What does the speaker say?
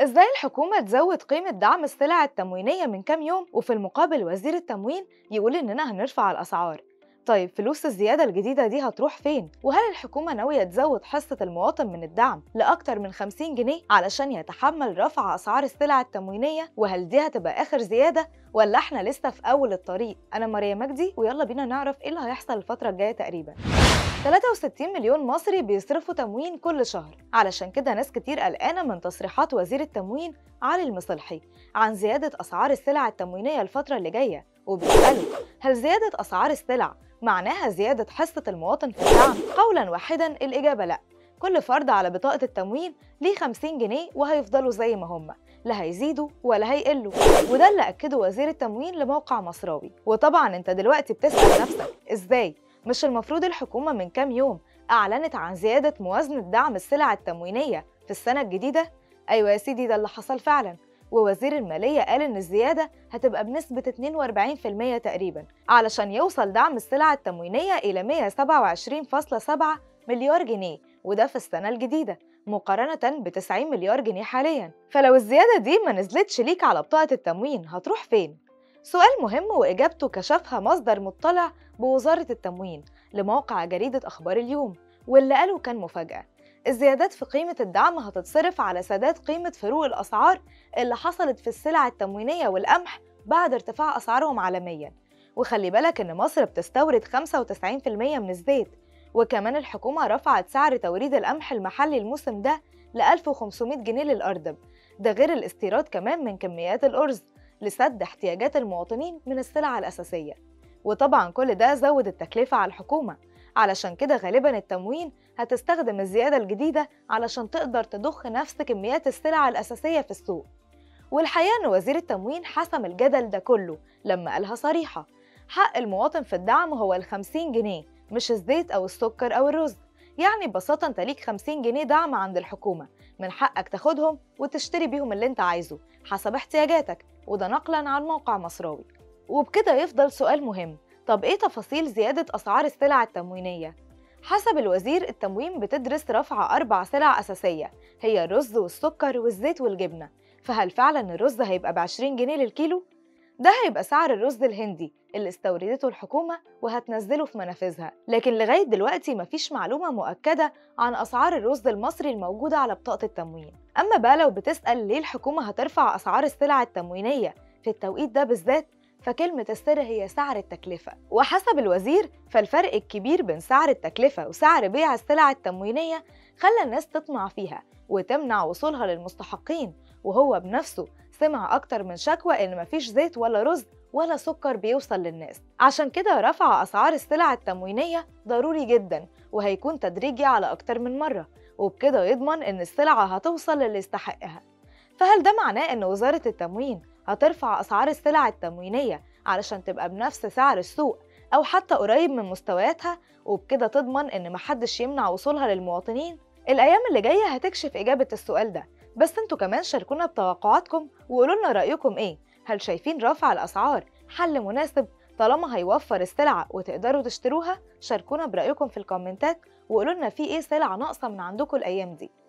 ازاي الحكومة تزود قيمة دعم السلع التموينية من كام يوم وفي المقابل وزير التموين يقول إننا هنرفع الأسعار طيب فلوس الزيادة الجديدة دي هتروح فين؟ وهل الحكومة ناوية تزود حصة المواطن من الدعم لأكتر من 50 جنيه علشان يتحمل رفع أسعار السلع التموينية؟ وهل دي هتبقى آخر زيادة ولا احنا لسه في أول الطريق؟ أنا مريم مجدي ويلا بينا نعرف إيه اللي هيحصل الفترة الجاية تقريبا 63 مليون مصري بيصرفوا تموين كل شهر علشان كده ناس كتير قلقانة من تصريحات وزير التموين علي المصلحي عن زيادة أسعار السلع التموينية الفترة اللي جاية وبيسألوا هل زيادة أسعار السلع معناها زيادة حصة المواطن في الدعم؟ قولا واحدا الإجابة لأ كل فرد على بطاقة التموين ليه 50 جنيه وهيفضلوا زي ما هم لا هيزيدوا ولا هيقلوا وده اللي أكده وزير التموين لموقع مصراوي وطبعا انت دلوقتي بتسأل نفسك ازاي مش المفروض الحكومة من كام يوم أعلنت عن زيادة موازنة دعم السلع التموينية في السنة الجديدة؟ أيوة يا سيدي ده اللي حصل فعلا ووزير المالية قال إن الزيادة هتبقى بنسبة 42% تقريبا علشان يوصل دعم السلع التموينية إلى 127.7 مليار جنيه وده في السنة الجديدة مقارنة ب 90 مليار جنيه حاليا فلو الزيادة دي ما نزلتش ليك على بطاقة التموين هتروح فين؟ سؤال مهم وإجابته كشفها مصدر مطلع بوزارة التموين لموقع جريدة أخبار اليوم واللي قاله كان مفاجأة الزيادات في قيمة الدعم هتتصرف على سداد قيمة فروق الأسعار اللي حصلت في السلع التموينية والقمح بعد ارتفاع أسعارهم عالميا وخلي بالك إن مصر بتستورد 95% من الزيت وكمان الحكومة رفعت سعر توريد القمح المحلي الموسم ده ل 1500 جنيه للأردب ده غير الاستيراد كمان من كميات الأرز لسد احتياجات المواطنين من السلع الأساسية وطبعا كل ده زود التكلفة على الحكومة علشان كده غالبا التموين هتستخدم الزيادة الجديدة علشان تقدر تضخ نفس كميات السلع الأساسية في السوق والحقيقة إن وزير التموين حسم الجدل ده كله لما قالها صريحة حق المواطن في الدعم هو ال 50 جنيه مش الزيت أو السكر أو الرز يعني ببساطة أنت ليك 50 جنيه دعم عند الحكومة من حقك تاخدهم وتشتري بيهم اللي أنت عايزه حسب احتياجاتك وده نقلا عن موقع مصراوي وبكده يفضل سؤال مهم طب إيه تفاصيل زيادة أسعار السلع التموينية؟ حسب الوزير التموين بتدرس رفع أربع سلع أساسية هي الرز والسكر والزيت والجبنة فهل فعلا الرز هيبقى ب 20 جنيه للكيلو؟ ده هيبقى سعر الرز الهندي اللي استوردته الحكومة وهتنزله في منافذها لكن لغاية دلوقتي مفيش معلومة مؤكدة عن أسعار الرز المصري الموجودة على بطاقة التموين أما بقى لو بتسأل ليه الحكومة هترفع أسعار السلع التموينية في التوقيت ده بالذات فكلمة السر هي سعر التكلفة وحسب الوزير فالفرق الكبير بين سعر التكلفة وسعر بيع السلع التموينية خلى الناس تطمع فيها وتمنع وصولها للمستحقين وهو بنفسه سمع أكتر من شكوى إن مفيش زيت ولا رز ولا سكر بيوصل للناس عشان كده رفع أسعار السلع التموينية ضروري جدا وهيكون تدريجي على أكتر من مرة وبكده يضمن إن السلعة هتوصل للي يستحقها فهل ده معناه إن وزارة التموين هترفع أسعار السلع التموينية علشان تبقى بنفس سعر السوق أو حتى قريب من مستوياتها وبكده تضمن إن محدش يمنع وصولها للمواطنين؟ الأيام اللي جاية هتكشف إجابة السؤال ده بس انتوا كمان شاركونا بتوقعاتكم وقولوا لنا رأيكم إيه؟ هل شايفين رفع الأسعار حل مناسب طالما هيوفر السلعة وتقدروا تشتروها؟ شاركونا برأيكم في الكومنتات وقولوا لنا في إيه سلعة ناقصة من عندكم الأيام دي